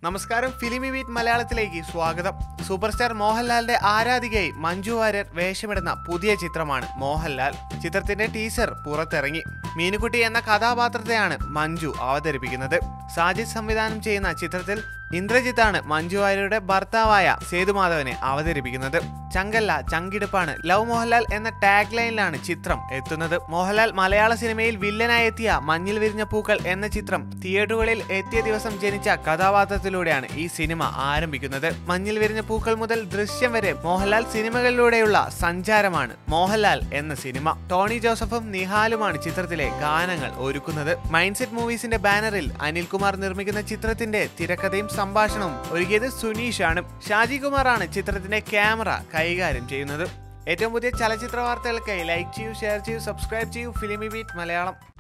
നമസ്കാരം ഫിലിമി ബീറ്റ് മലയാളത്തിലേക്ക് സ്വാഗതം സൂപ്പർ സ്റ്റാർ മോഹൻലാലിന്റെ ആരാധികയായി മഞ്ജു വാര്യർ വേഷമിടുന്ന പുതിയ ചിത്രമാണ് മോഹൻലാൽ ചിത്രത്തിന്റെ ടീസർ പുറത്തിറങ്ങി മീനുകുട്ടി എന്ന കഥാപാത്രത്തെയാണ് മഞ്ജു അവതരിപ്പിക്കുന്നത് സാജിദ് സംവിധാനം ചെയ്യുന്ന ചിത്രത്തിൽ ഇന്ദ്രജിത്താണ് മഞ്ജു വാര്യരുടെ ഭർത്താവായ സേതുമാധവനെ അവതരിപ്പിക്കുന്നത് ചങ്കല്ല ചങ്കിടുപ്പാണ് ലവ് മോഹൻലാൽ എന്ന ടാഗ് ലൈനിലാണ് ചിത്രം എത്തുന്നത് മോഹൻലാൽ മലയാള സിനിമയിൽ വില്ലനായി എത്തിയ മഞ്ഞിൽ വിരിഞ്ഞ പൂക്കൾ എന്ന ചിത്രം തിയേറ്ററുകളിൽ എത്തിയ ദിവസം ജനിച്ച കഥാപാത്രത്തിലൂടെയാണ് ഈ സിനിമ ആരംഭിക്കുന്നത് മഞ്ഞിൽ വിരിഞ്ഞ പൂക്കൾ മുതൽ ദൃശ്യം വരെ മോഹൻലാൽ സിനിമകളിലൂടെയുള്ള സഞ്ചാരമാണ് മോഹൻലാൽ എന്ന സിനിമ ടോണി ജോസഫും നിഹാലുമാണ് ചിത്രത്തിലെ ഗാനങ്ങൾ ഒരുക്കുന്നത് മൈൻഡ്സെറ്റ് മൂവീസിന്റെ ബാനറിൽ അനിൽകുമാർ നിർമ്മിക്കുന്ന ചിത്രത്തിന്റെ തിരക്കഥയും സംഭാഷണവും ഒരുക്കിയത് സുനീഷാണ് ഷാജി കുമാറാണ് ചിത്രത്തിന്റെ ക്യാമറ കൈകാര്യം ചെയ്യുന്നത് ഏറ്റവും പുതിയ ചലച്ചിത്ര വാർത്തകൾക്കായി ലൈക്ക് ചെയ്യൂ ഷെയർ ചെയ്യൂ സബ്സ്ക്രൈബ് ചെയ്യൂ ഫിലിമി ബീറ്റ് മലയാളം